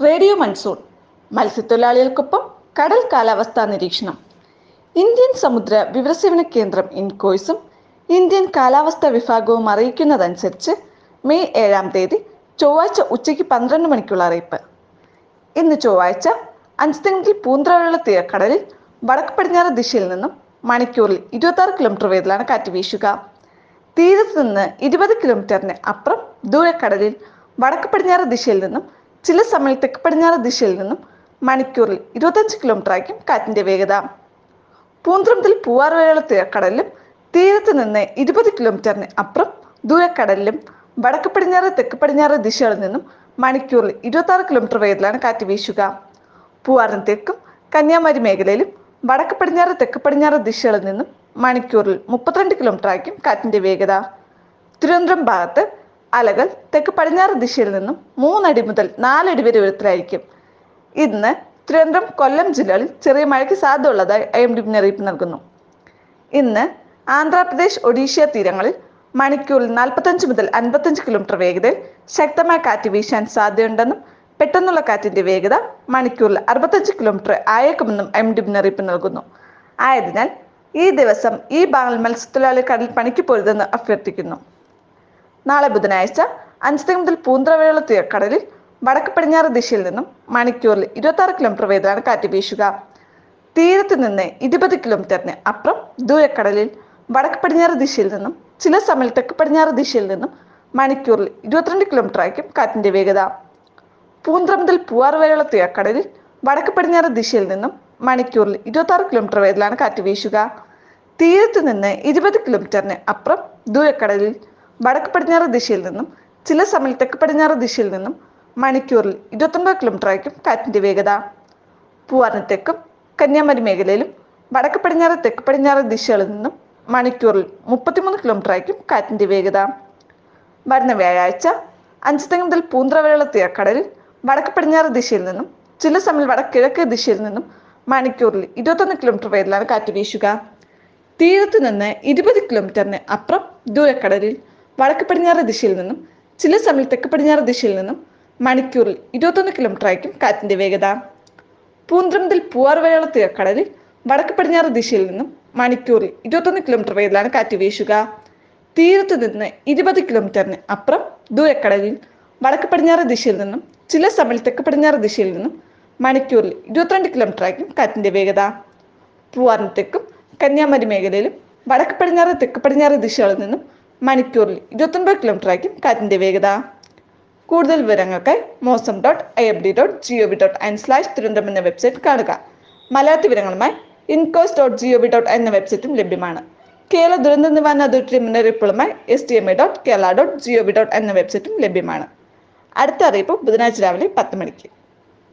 radio monsoon മത്സ്യത്തൊഴിലാളികൾക്കൊപ്പം കടൽ കാലാവസ്ഥാ നിരീക്ഷണം ഇന്ത്യൻ സമുദ്ര വിവരസേവന കേന്ദ്രം ഇൻകോയ്സും ഇന്ത്യൻ കാലാവസ്ഥാ വിഭാഗവും അറിയിക്കുന്നതനുസരിച്ച് മെയ് ഏഴാം തീയതി ചൊവ്വാഴ്ച ഉച്ചയ്ക്ക് പന്ത്രണ്ട് മണിക്കുള്ള അറിയിപ്പ് ഇന്ന് ചൊവ്വാഴ്ച അഞ്ചുതെങ്കിൽ പൂന്തറയുള്ള തീരക്കടലിൽ വടക്ക് പടിഞ്ഞാറ് ദിശയിൽ നിന്നും മണിക്കൂറിൽ ഇരുപത്തി ആറ് കിലോമീറ്റർ വേഗത്തിലാണ് കാറ്റ് വീശുക തീരത്ത് നിന്ന് ഇരുപത് കിലോമീറ്ററിന് അപ്പുറം ദൂരക്കടലിൽ വടക്ക് പടിഞ്ഞാറ് ദിശയിൽ നിന്നും ചില സമയം തെക്ക് പടിഞ്ഞാറ് ദിശയിൽ നിന്നും മണിക്കൂറിൽ ഇരുപത്തഞ്ച് കിലോമീറ്റർ ആയിരിക്കും കാറ്റിന്റെ വേഗത പൂന്തറ മുതൽ പൂവാർ വരെയുള്ള തീരക്കടലിലും തീരത്ത് നിന്ന് ഇരുപത് കിലോമീറ്ററിന് അപ്പുറം ദൂരക്കടലിലും വടക്ക് പടിഞ്ഞാറ് തെക്ക് പടിഞ്ഞാറ് ദിശകളിൽ നിന്നും മണിക്കൂറിൽ ഇരുപത്തി ആറ് കിലോമീറ്റർ വേഗത്തിലാണ് കാറ്റ് വീശുക പൂവാറിന് തെക്കും കന്യാകുമാരി മേഖലയിലും വടക്ക് പടിഞ്ഞാറ് തെക്ക് പടിഞ്ഞാറ് ദിശകളിൽ നിന്നും മണിക്കൂറിൽ മുപ്പത്തിരണ്ട് കിലോമീറ്റർ ആയിരിക്കും കാറ്റിന്റെ വേഗത തിരുവനന്തപുരം ഭാഗത്ത് അലകൾ തെക്ക് പടിഞ്ഞാറ് ദിശയിൽ നിന്നും മൂന്നടി മുതൽ നാലടി വരെ ഉയരത്തിലായിരിക്കും ഇന്ന് തിരുവനന്തപുരം കൊല്ലം ജില്ലകളിൽ ചെറിയ മഴയ്ക്ക് സാധ്യതയുള്ളതായി ഐ എം ഡി മുന്നറിയിപ്പ് നൽകുന്നു ഇന്ന് ആന്ധ്രാപ്രദേശ് ഒഡീഷ തീരങ്ങളിൽ മണിക്കൂറിൽ നാൽപ്പത്തഞ്ച് മുതൽ അൻപത്തഞ്ച് കിലോമീറ്റർ വേഗതയിൽ ശക്തമായ കാറ്റ് വീശാൻ സാധ്യതയുണ്ടെന്നും പെട്ടെന്നുള്ള കാറ്റിന്റെ വേഗത മണിക്കൂറിൽ അറുപത്തഞ്ച് കിലോമീറ്റർ ആയേക്കുമെന്നും എം ഡി മുന്നറിയിപ്പ് നൽകുന്നു ആയതിനാൽ ഈ ദിവസം ഈ ഭാഗങ്ങൾ മത്സ്യത്തൊഴിലാളി കടൽ പണിക്ക് പോരുതെന്ന് അഭ്യർത്ഥിക്കുന്നു നാളെ ബുധനാഴ്ച അഞ്ച് മുതൽ പൂന്തറ വരെയുള്ള തീരക്കടലിൽ വടക്ക് പടിഞ്ഞാറ് ദിശയിൽ നിന്നും മണിക്കൂറിൽ ഇരുപത്തി ആറ് കിലോമീറ്റർ വേഗത്തിലാണ് കാറ്റ് വീശുക തീരത്ത് നിന്ന് ഇരുപത് കിലോമീറ്ററിന് അപ്പുറം ദൂരക്കടലിൽ വടക്ക് പടിഞ്ഞാറ് ദിശയിൽ നിന്നും ചില സമയം തെക്ക് പടിഞ്ഞാറ് ദിശയിൽ നിന്നും മണിക്കൂറിൽ ഇരുപത്തിരണ്ട് കിലോമീറ്റർ ആയിരിക്കും കാറ്റിന്റെ വേഗത പൂന്തറ മുതൽ പൂവാർ വരെയുള്ള തീരക്കടലിൽ വടക്ക് പടിഞ്ഞാറ് ദിശയിൽ നിന്നും മണിക്കൂറിൽ ഇരുപത്തി ആറ് കിലോമീറ്റർ വേഗത്തിലാണ് കാറ്റ് വീശുക തീരത്ത് നിന്ന് ഇരുപത് കിലോമീറ്ററിന് അപ്പുറം ദൂരക്കടലിൽ വടക്ക് പടിഞ്ഞാറ് ദിശയിൽ നിന്നും ചില സമയം തെക്ക് പടിഞ്ഞാറ് ദിശയിൽ നിന്നും മണിക്കൂറിൽ ഇരുപത്തൊൻപത് കിലോമീറ്റർ ആയിരിക്കും കാറ്റിന്റെ വേഗത പൂവാറിന് തെക്കും കന്യാകുമാരി മേഖലയിലും വടക്ക് പടിഞ്ഞാറ് തെക്ക് പടിഞ്ഞാറ് ദിശകളിൽ നിന്നും മണിക്കൂറിൽ മുപ്പത്തിമൂന്ന് കിലോമീറ്റർ ആയിരിക്കും കാറ്റിന്റെ വേഗത വരുന്ന വ്യാഴാഴ്ച അഞ്ചുതെങ്ങ് മുതൽ പൂന്തറ വരെയുള്ള തീരക്കടലിൽ വടക്ക് പടിഞ്ഞാറ് ദിശയിൽ നിന്നും ചില സമയം വടക്ക് കിഴക്ക് ദിശയിൽ നിന്നും മണിക്കൂറിൽ ഇരുപത്തൊന്ന് കിലോമീറ്റർ വേഗത്തിലാണ് കാറ്റ് വീശുക തീരത്ത് നിന്ന് ഇരുപത് കിലോമീറ്ററിന് അപ്പുറം ദൂരക്കടലിൽ വടക്ക് പടിഞ്ഞാറ് ദിശയിൽ നിന്നും ചില സമയം തെക്ക് പടിഞ്ഞാറ് ദിശയിൽ നിന്നും മണിക്കൂറിൽ ഇരുപത്തൊന്ന് കിലോമീറ്റർ ആയിരിക്കും കാറ്റിന്റെ വേഗത പൂന്തറ മുതൽ പൂവാർ വരെയുള്ള തീരക്കടലിൽ വടക്ക് പടിഞ്ഞാറ് ദിശയിൽ നിന്നും മണിക്കൂറിൽ ഇരുപത്തൊന്ന് കിലോമീറ്റർ വേഗത്തിലാണ് കാറ്റ് വീശുക തീരത്ത് നിന്ന് ഇരുപത് കിലോമീറ്ററിന് അപ്പുറം ദൂരക്കടലിൽ വടക്ക് പടിഞ്ഞാറ് ദിശയിൽ നിന്നും ചില സമയം തെക്ക് പടിഞ്ഞാറ് ദിശയിൽ നിന്നും മണിക്കൂറിൽ ഇരുപത്തിരണ്ട് കിലോമീറ്റർ ആയിരിക്കും കാറ്റിന്റെ വേഗത പൂവാറിന് തെക്കും കന്യാകുമാരി മേഖലയിലും വടക്ക് പടിഞ്ഞാറ് തെക്ക് പടിഞ്ഞാറ് ദിശകളിൽ നിന്നും മണിക്കൂറിൽ ഇരുപത്തൊൻപത് കിലോമീറ്റർ ആയിരിക്കും കാറ്റിന്റെ വേഗത കൂടുതൽ വിവരങ്ങൾക്കായി Mausam dot I F D dot G O V dot in slash Thiruvananthapuram എന്ന വെബ്സൈറ്റ് കാണുക മലയാള വിവരങ്ങളുമായി INCOIS dot G O V dot എന്ന വെബ്സൈറ്റും ലഭ്യമാണ് കേരള ദുരന്ത നിവാരണ അതോറിറ്റി മുന്നറിയിപ്പുകളുമായി S T M I dot Kerala dot G O V dot എന്ന വെബ്സൈറ്റും ലഭ്യമാണ് അടുത്ത അറിയിപ്പ് ബുധനാഴ്ച രാവിലെ പത്ത് മണിക്ക്